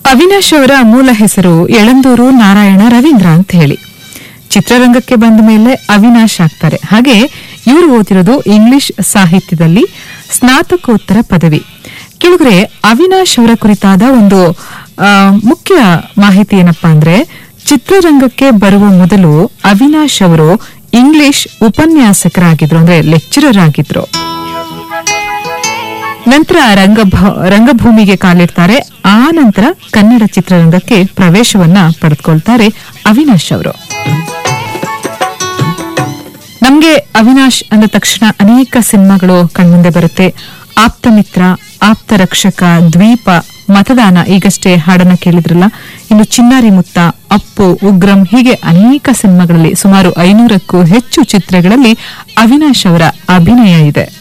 ಅವಿನಾಶ್ ಅವರ ಮೂಲ ಹೆಸರು ಯಳಂದೂರು ನಾರಾಯಣ ರವೀಂದ್ರ ಅಂತ ಹೇಳಿ ಚಿತ್ರರಂಗಕ್ಕೆ ಬಂದ ಮೇಲೆ ಅವಿನಾಶ್ ಆಗ್ತಾರೆ ಹಾಗೆ ಇವರು ಓದಿರೋದು ಇಂಗ್ಲಿಷ್ ಸಾಹಿತ್ಯದಲ್ಲಿ ಸ್ನಾತಕೋತ್ತರ ಪದವಿ ಕೆಳಗರೆ ಅವಿನಾಶ್ ಅವರ ಕುರಿತಾದ ಒಂದು ಆ, ಮುಖ್ಯ ಮಾಹಿತಿ ಏನಪ್ಪಾ ಅಂದ್ರೆ ಚಿತ್ರರಂಗಕ್ಕೆ ಬರುವ ಮೊದಲು ಅವಿನಾಶ್ ಅವರು ಇಂಗ್ಲಿಷ್ ಉಪನ್ಯಾಸಕರಾಗಿದ್ರು ಅಂದ್ರೆ ಲೆಕ್ಚರರ್ ಆಗಿದ್ರು ನಂತರ ರಂಗಭ- ರಂಗಭೂಮಿಗೆ ಕಾಲಿಡ್ತಾರೆ ಆ ನಂತರ ಕನ್ನಡ ಚಿತ್ರರಂಗಕ್ಕೆ ಪ್ರವೇಶವನ್ನ ಪಡೆದುಕೊಳ್ತಾರೆ ಅವಿನಾಶ್ ಅವರು ನಮ್ಗೆ ಅವಿನಾಶ್ ಅಂದ ತಕ್ಷಣ ಅನೇಕ ಸಿನಿಮಾಗಳು ಕಣ್ಮುಂದೆ ಬರುತ್ತೆ ಆಪ್ತ ಮಿತ್ರ ಆಪ್ತ ರಕ್ಷಕ ದ್ವೀಪ ಮತದಾನ ಈಗಷ್ಟೇ ಹಾಡನ್ನ ಕೇಳಿದ್ರಲ್ಲ ಇನ್ನು ಚಿನ್ನಾರಿ ಮುತ್ತ ಅಪ್ಪು ಉಗ್ರಂ ಹೀಗೆ ಅನೇಕ ಸಿನಿಮಾಗಳಲ್ಲಿ ಸುಮಾರು ಐನೂರಕ್ಕೂ ಹೆಚ್ಚು ಚಿತ್ರಗಳಲ್ಲಿ ಅವಿನಾಶ್ ಅವರ ಅಭಿನಯ ಇದೆ